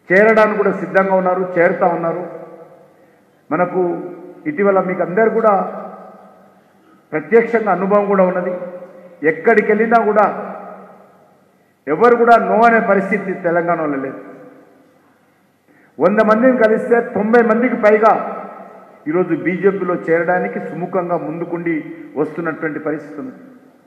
చేరడానికి కూడా సిద్ధంగా ఉన్నారు చేరుతా ఉన్నారు మనకు ఇటీవల మీకు అందరు కూడా ప్రత్యక్షంగా అనుభవం కూడా ఉన్నది ఎక్కడికి వెళ్ళినా కూడా ఎవరు కూడా నో అనే పరిస్థితి తెలంగాణలో లేదు వంద మందిని కలిస్తే తొంభై మందికి పైగా ఈరోజు బీజేపీలో చేరడానికి సుముఖంగా ముందుకుండి వస్తున్నటువంటి పరిస్థితి ఉంది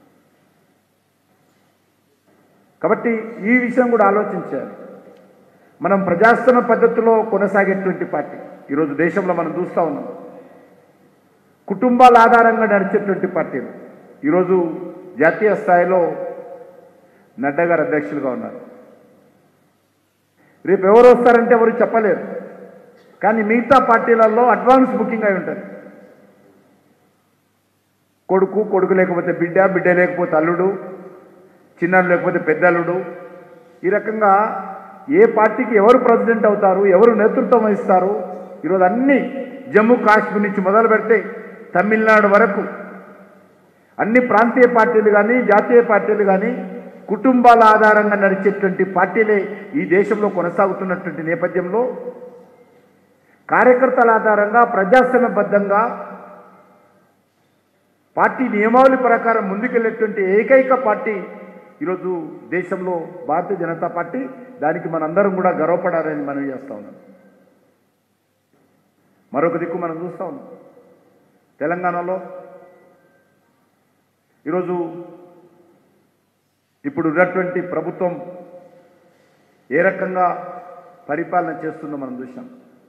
కాబట్టి ఈ విషయం కూడా ఆలోచించాలి మనం ప్రజాస్వామ్య పద్ధతిలో కొనసాగేటువంటి పార్టీ ఈరోజు దేశంలో మనం చూస్తూ ఉన్నాం కుటుంబాల ఆధారంగా నడిచేటువంటి పార్టీలు ఈరోజు జాతీయ స్థాయిలో నడ్డా గారు అధ్యక్షులుగా ఉన్నారు రేపు ఎవరు వస్తారంటే ఎవరు చెప్పలేరు కానీ మిగతా పార్టీలలో అడ్వాన్స్ బుకింగ్ అయి ఉంటుంది కొడుకు కొడుకు లేకపోతే బిడ్డ బిడ్డ లేకపోతే అల్లుడు చిన్నాడు లేకపోతే పెద్దల్లుడు ఈ రకంగా ఏ పార్టీకి ఎవరు ప్రెసిడెంట్ అవుతారు ఎవరు నేతృత్వం వహిస్తారు ఈరోజు అన్ని జమ్మూ కాశ్మీర్ నుంచి మొదలు పెడితే తమిళనాడు వరకు అన్ని ప్రాంతీయ పార్టీలు కానీ జాతీయ పార్టీలు కానీ కుటుంబాల ఆధారంగా నడిచేటువంటి పార్టీలే ఈ దేశంలో కొనసాగుతున్నటువంటి నేపథ్యంలో కార్యకర్తల ఆధారంగా ప్రజాస్వామ్యబద్ధంగా పార్టీ నియమావళి ప్రకారం ముందుకెళ్లేటువంటి ఏకైక పార్టీ ఈరోజు దేశంలో భారతీయ జనతా పార్టీ దానికి మనందరం కూడా గర్వపడాలని మనం చేస్తా ఉన్నాం మరొక దిక్కు మనం చూస్తా ఉన్నాం తెలంగాణలో ఈరోజు ఇప్పుడు ఉన్నటువంటి ప్రభుత్వం ఏ రకంగా పరిపాలన చేస్తుందో మనం చూసాం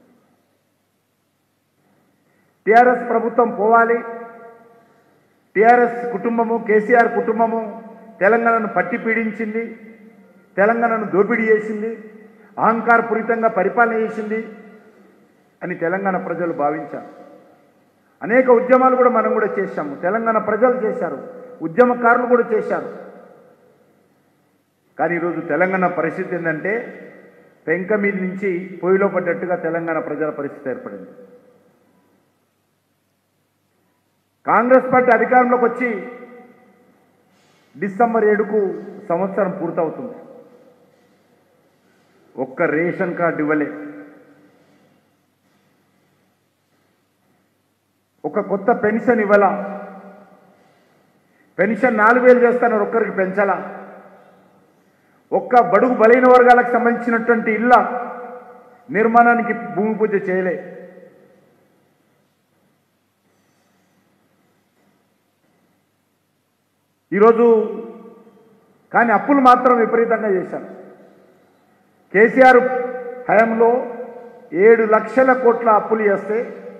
టిఆర్ఎస్ ప్రభుత్వం పోవాలి టిఆర్ఎస్ కుటుంబము కేసీఆర్ కుటుంబము తెలంగాణను పట్టి పీడించింది తెలంగాణను దోపిడీ చేసింది అహంకారపూరితంగా పరిపాలన చేసింది అని తెలంగాణ ప్రజలు భావించారు అనేక ఉద్యమాలు కూడా మనం కూడా చేశాము తెలంగాణ ప్రజలు చేశారు ఉద్యమకారులు కూడా చేశారు కానీ ఈరోజు తెలంగాణ పరిస్థితి ఏంటంటే పెంక మీద నుంచి పొయ్యిలో పడ్డట్టుగా తెలంగాణ ప్రజల పరిస్థితి ఏర్పడింది కాంగ్రెస్ పార్టీ అధికారంలోకి వచ్చి డిసెంబర్ ఏడుకు సంవత్సరం పూర్తవుతుంది ఒక్క రేషన్ కార్డు ఇవ్వలే ఒక కొత్త పెన్షన్ ఇవ్వాల పెన్షన్ నాలుగు వేలు చేస్తాను ఒక్కరికి పెంచాలా ఒక్క బడుగు బలైన వర్గాలకు సంబంధించినటువంటి ఇళ్ళ నిర్మాణానికి భూమి పూజ చేయలే ఈరోజు కానీ అప్పులు మాత్రం విపరీతంగా చేశారు కేసీఆర్ హయాంలో ఏడు లక్షల కోట్ల అప్పులు చేస్తే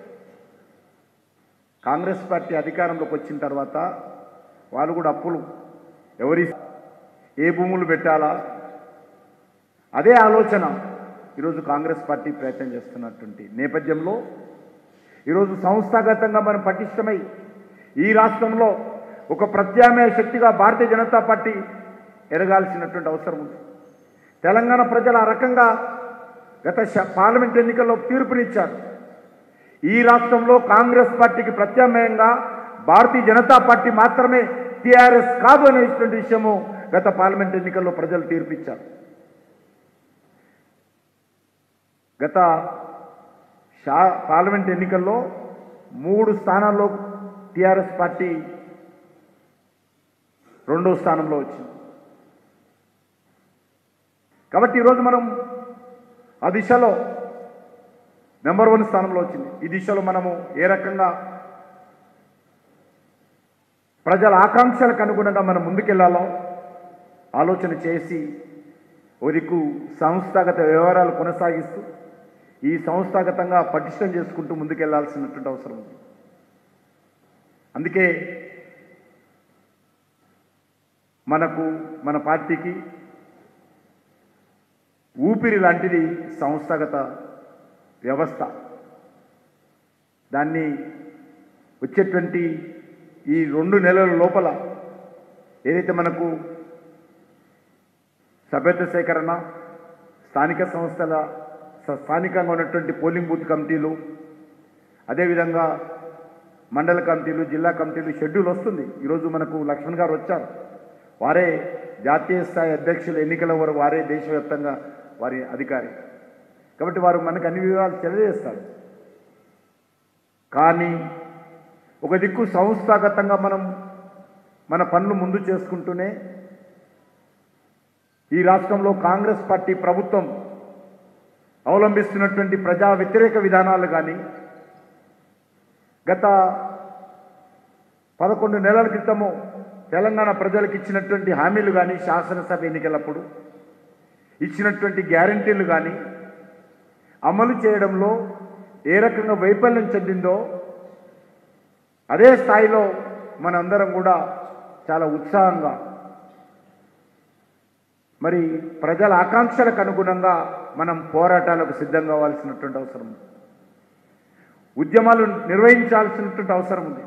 కాంగ్రెస్ పార్టీ అధికారంలోకి వచ్చిన తర్వాత వాళ్ళు కూడా అప్పులు ఎవరి ఏ భూములు పెట్టాలా అదే ఆలోచన ఈరోజు కాంగ్రెస్ పార్టీ ప్రయత్నం చేస్తున్నటువంటి నేపథ్యంలో ఈరోజు సంస్థాగతంగా మనం పటిష్టమై ఈ రాష్ట్రంలో ఒక ప్రత్యామ్నాయ శక్తిగా భారతీయ జనతా పార్టీ ఎదగాల్సినటువంటి అవసరం ఉంది తెలంగాణ ప్రజలు ఆ రకంగా గత శ- పార్లమెంట్ ఎన్నికల్లో తీర్పునిచ్చారు ఈ రాష్ట్రంలో కాంగ్రెస్ పార్టీకి ప్రత్యామ్నాయంగా భారతీయ జనతా పార్టీ మాత్రమే టీఆర్ఎస్ కాదు అనేటువంటి విషయము గత పార్లమెంట్ ఎన్నికల్లో ప్రజలు తీర్పిచ్చారు గత షా పార్లమెంట్ ఎన్నికల్లో మూడు స్థానాల్లో టీఆర్ఎస్ పార్టీ రెండో స్థానంలో వచ్చింది కాబట్టి ఈరోజు మనం ఆ దిశలో నెంబర్ వన్ స్థానంలో వచ్చింది ఈ దిశలో మనము ఏ రకంగా ప్రజల ఆకాంక్షలకు అనుగుణంగా మనం ముందుకెళ్లాలో ఆలోచన చేసి ఓ దిక్కు సంస్థాగత వ్యవహారాలు కొనసాగిస్తూ ఈ సంస్థాగతంగా పటిష్టం చేసుకుంటూ ముందుకెళ్లాల్సినటువంటి అవసరం ఉంది అందుకే మనకు మన పార్టీకి ఊపిరి లాంటిది సంస్థాగత వ్యవస్థ దాన్ని వచ్చేటువంటి ఈ రెండు నెలల లోపల ఏదైతే మనకు సభ్యత్వ సేకరణ స్థానిక సంస్థల స- స్థానికంగా ఉన్నటువంటి పోలింగ్ బూత్ కమిటీలు అదేవిధంగా మండల కమిటీలు జిల్లా కమిటీలు షెడ్యూల్ వస్తుంది ఈరోజు మనకు లక్ష్మణ్ గారు వచ్చారు వారే జాతీయ స్థాయి అధ్యక్షుల ఎన్నికల వరకు వారే దేశవ్యాప్తంగా వారి అధికారి కాబట్టి వారు మనకు అన్ని వివరాలు తెలియజేస్తారు కానీ ఒక దిక్కు సంస్థాగతంగా మనం మన పనులు ముందు చేసుకుంటూనే ఈ రాష్ట్రంలో కాంగ్రెస్ పార్టీ ప్రభుత్వం అవలంబిస్తున్నటువంటి ప్రజా వ్యతిరేక విధానాలు కానీ గత పదకొండు నెలల క్రితము తెలంగాణ ప్రజలకు ఇచ్చినటువంటి హామీలు కానీ శాసనసభ ఎన్నికలప్పుడు ఇచ్చినటువంటి గ్యారంటీలు కానీ అమలు చేయడంలో ఏ రకంగా వైఫల్యం చెందిందో అదే స్థాయిలో మనందరం కూడా చాలా ఉత్సాహంగా మరి ప్రజల ఆకాంక్షలకు అనుగుణంగా మనం పోరాటాలకు సిద్ధం కావాల్సినటువంటి అవసరం ఉంది ఉద్యమాలు నిర్వహించాల్సినటువంటి అవసరం ఉంది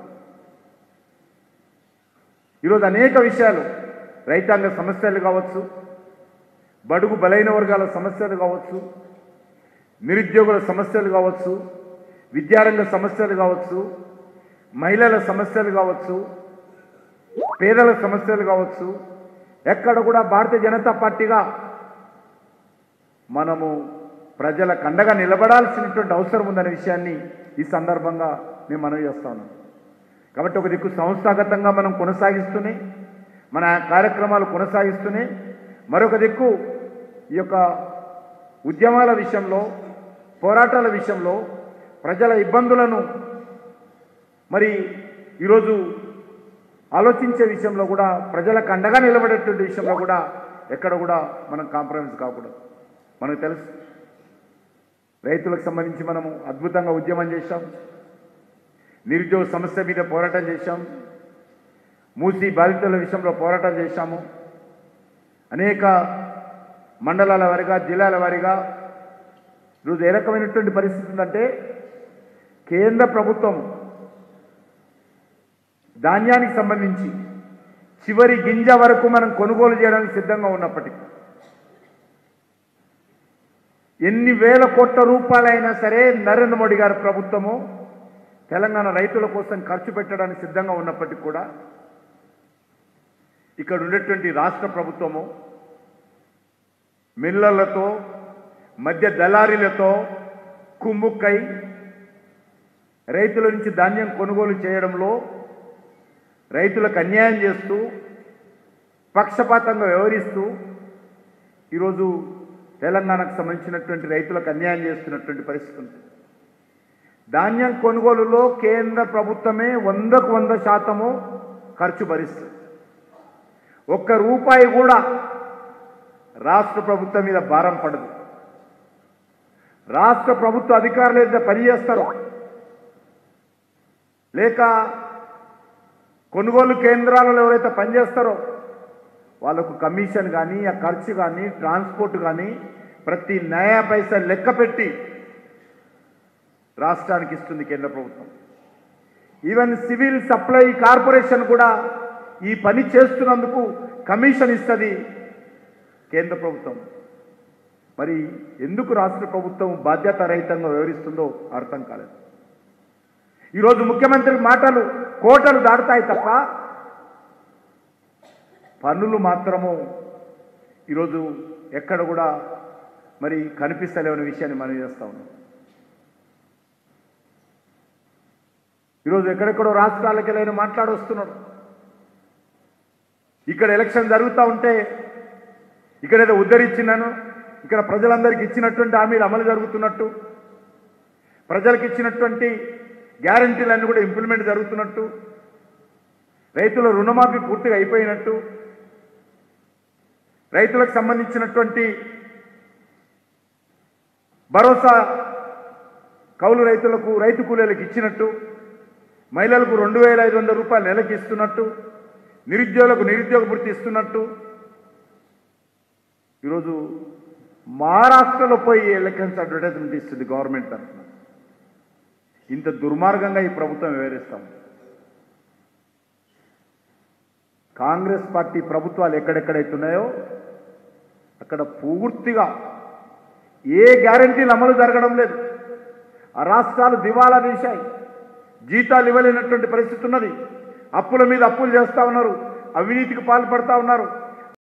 ఈరోజు అనేక విషయాలు రైతాంగ సమస్యలు కావచ్చు బడుగు బలైన వర్గాల సమస్యలు కావచ్చు నిరుద్యోగుల సమస్యలు కావచ్చు విద్యారంగ సమస్యలు కావచ్చు మహిళల సమస్యలు కావచ్చు పేదల సమస్యలు కావచ్చు ఎక్కడ కూడా భారతీయ జనతా పార్టీగా మనము ప్రజల కండగా నిలబడాల్సినటువంటి అవసరం ఉందనే విషయాన్ని ఈ సందర్భంగా మేము మనవి చేస్తా ఉన్నాం కాబట్టి ఒక దిక్కు సంస్థాగతంగా మనం కొనసాగిస్తూనే మన కార్యక్రమాలు కొనసాగిస్తూనే మరొక దిక్కు ఈ యొక్క ఉద్యమాల విషయంలో పోరాటాల విషయంలో ప్రజల ఇబ్బందులను మరి ఈరోజు ఆలోచించే విషయంలో కూడా ప్రజలకు అండగా నిలబడేటువంటి విషయంలో కూడా ఎక్కడ కూడా మనం కాంప్రమైజ్ కాకూడదు మనకు తెలుసు రైతులకు సంబంధించి మనము అద్భుతంగా ఉద్యమం చేశాం నిరుద్యోగ సమస్య మీద పోరాటం చేశాం మూసి బాధితుల విషయంలో పోరాటం చేశాము అనేక మండలాల వారిగా జిల్లాల వారిగా ఈరోజు ఏ రకమైనటువంటి పరిస్థితి ఉందంటే కేంద్ర ప్రభుత్వం ధాన్యానికి సంబంధించి చివరి గింజ వరకు మనం కొనుగోలు చేయడానికి సిద్ధంగా ఉన్నప్పటికీ ఎన్ని వేల కోట్ల రూపాయలైనా సరే నరేంద్ర మోడీ గారి ప్రభుత్వము తెలంగాణ రైతుల కోసం ఖర్చు పెట్టడానికి సిద్ధంగా ఉన్నప్పటికీ కూడా ఇక్కడ ఉండేటువంటి రాష్ట్ర ప్రభుత్వము మిల్లర్లతో మధ్య దళారీలతో కుమ్ముక్కై రైతుల నుంచి ధాన్యం కొనుగోలు చేయడంలో రైతులకు అన్యాయం చేస్తూ పక్షపాతంగా వ్యవహరిస్తూ ఈరోజు తెలంగాణకు సంబంధించినటువంటి రైతులకు అన్యాయం చేస్తున్నటువంటి పరిస్థితి ఉంది ధాన్యం కొనుగోలులో కేంద్ర ప్రభుత్వమే వందకు వంద శాతము ఖర్చు భరిస్తుంది ఒక్క రూపాయి కూడా రాష్ట్ర ప్రభుత్వం మీద భారం పడదు రాష్ట్ర ప్రభుత్వ అధికారులు ఏదైతే పనిచేస్తారో లేక కొనుగోలు కేంద్రాలలో ఎవరైతే పనిచేస్తారో వాళ్ళకు కమిషన్ కానీ ఆ ఖర్చు కానీ ట్రాన్స్పోర్ట్ కానీ ప్రతి నయా పైసా లెక్క పెట్టి రాష్ట్రానికి ఇస్తుంది కేంద్ర ప్రభుత్వం ఈవెన్ సివిల్ సప్లై కార్పొరేషన్ కూడా ఈ పని చేస్తున్నందుకు కమిషన్ ఇస్తుంది కేంద్ర ప్రభుత్వం మరి ఎందుకు రాష్ట్ర ప్రభుత్వం బాధ్యత రహితంగా వ్యవహరిస్తుందో అర్థం కాలేదు ఈరోజు ముఖ్యమంత్రి మాటలు కోటలు దాటుతాయి తప్ప పన్నులు మాత్రము ఈరోజు ఎక్కడ కూడా మరి కనిపిస్తలేవనే విషయాన్ని మనం చేస్తా ఉన్నాం ఈరోజు ఎక్కడెక్కడో రాష్ట్రాలకి వెళ్ళి మాట్లాడొస్తున్నాడు ఇక్కడ ఎలక్షన్ జరుగుతూ ఉంటే ఇక్కడ ఏదో ఉద్ధరించినాను ఇక్కడ ప్రజలందరికీ ఇచ్చినటువంటి హామీలు అమలు జరుగుతున్నట్టు ప్రజలకు ఇచ్చినటువంటి గ్యారంటీలన్నీ కూడా ఇంప్లిమెంట్ జరుగుతున్నట్టు రైతుల రుణమాఫీ పూర్తిగా అయిపోయినట్టు రైతులకు సంబంధించినటువంటి భరోసా కౌలు రైతులకు రైతు కూలీలకు ఇచ్చినట్టు మహిళలకు రెండు వేల ఐదు వందల రూపాయలు నెలకి ఇస్తున్నట్టు నిరుద్యోగులకు నిరుద్యోగ వృత్తి ఇస్తున్నట్టు ఈరోజు మహారాష్ట్రలో పోయి ఎలక్షన్స్ అడ్వర్టైజ్మెంట్ ఇస్తుంది గవర్నమెంట్ తరఫున ఇంత దుర్మార్గంగా ఈ ప్రభుత్వం వివరిస్తాం కాంగ్రెస్ పార్టీ ప్రభుత్వాలు ఎక్కడెక్కడైతున్నాయో అక్కడ పూర్తిగా ఏ గ్యారంటీలు అమలు జరగడం లేదు ఆ రాష్ట్రాలు దివాలా తీశాయి జీతాలు ఇవ్వలేనటువంటి పరిస్థితి ఉన్నది అప్పుల మీద అప్పులు చేస్తూ ఉన్నారు అవినీతికి పాల్పడతా ఉన్నారు